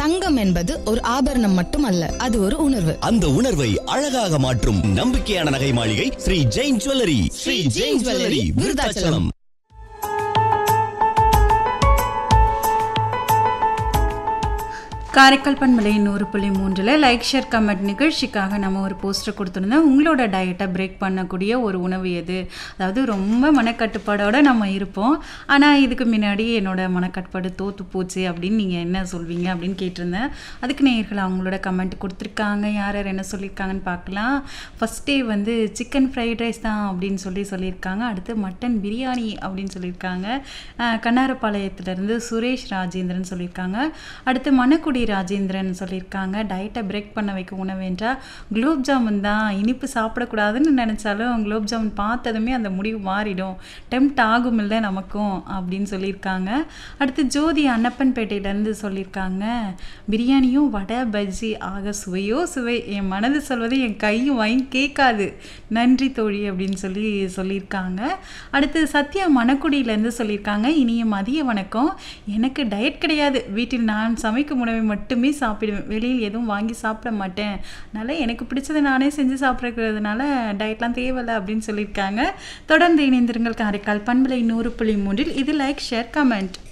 தங்கம் என்பது ஒரு ஆபரணம் மட்டுமல்ல அது ஒரு உணர்வு அந்த உணர்வை அழகாக மாற்றும் நம்பிக்கையான நகை மாளிகை ஸ்ரீ ஜெயின் ஜுவல்லரி ஸ்ரீ ஜெயின் ஜுவல்லரி விருதாச்சலம் காரைக்கால் பண்பலை நூறு புள்ளி மூன்றில் லைக் ஷேர் கமெண்ட் நிகழ்ச்சிக்காக நம்ம ஒரு போஸ்டர் கொடுத்துருந்தோம் உங்களோட டயட்டை பிரேக் பண்ணக்கூடிய ஒரு உணவு எது அதாவது ரொம்ப மனக்கட்டுப்பாடோட நம்ம இருப்போம் ஆனால் இதுக்கு முன்னாடி என்னோட மனக்கட்டுப்பாடு தோத்து போச்சு அப்படின்னு நீங்கள் என்ன சொல்வீங்க அப்படின்னு கேட்டிருந்தேன் அதுக்கு நேயர்கள் அவங்களோட கமெண்ட் கொடுத்துருக்காங்க யார் யார் என்ன சொல்லியிருக்காங்கன்னு பார்க்கலாம் ஃபஸ்ட் டே வந்து சிக்கன் ஃப்ரைட் ரைஸ் தான் அப்படின்னு சொல்லி சொல்லியிருக்காங்க அடுத்து மட்டன் பிரியாணி அப்படின்னு சொல்லியிருக்காங்க அஹ் கண்ணாரப்பாளையத்துலேருந்து சுரேஷ் ராஜேந்திரன் சொல்லியிருக்காங்க அடுத்து மணக்குடி ராஜேந்திரன் சொல்லியிருக்காங்க டயட்டை பிரேக் பண்ண வைக்க உணவு என்றால் குலோப் ஜாமுன் தான் இனிப்பு சாப்பிடக்கூடாதுன்னு நினச்சாலும் குலோப் ஜாமுன் பார்த்ததுமே அந்த முடிவு மாறிடும் டெம்ட் ஆகும் இல்லை நமக்கும் அப்படின்னு சொல்லியிருக்காங்க அடுத்து ஜோதி அன்னப்பன்பேட்டையிலேருந்து சொல்லியிருக்காங்க பிரியாணியும் வடை பஜ்ஜி ஆக சுவையோ சுவை என் மனது சொல்வதை என் கையும் வாங்கி கேட்காது நன்றி தோழி அப்படின்னு சொல்லி சொல்லியிருக்காங்க அடுத்து சத்யா மணக்குடியிலேருந்து சொல்லியிருக்காங்க இனிய மதிய வணக்கம் எனக்கு டயட் கிடையாது வீட்டில் நான் சமைக்கும் உணவை மட்டுமே சாப்பிடுவேன் வெளியில் எதுவும் வாங்கி சாப்பிட மாட்டேன் அதனால் எனக்கு பிடிச்சதை நானே செஞ்சு சாப்பிட்றதுனால டயட்லாம் தேவையில்லை அப்படின்னு சொல்லியிருக்காங்க தொடர்ந்து இணைந்திருங்கள் காரைக்கால் பண்பலை நூறு புள்ளி மூன்றில் இது லைக் ஷேர் கமெண்ட்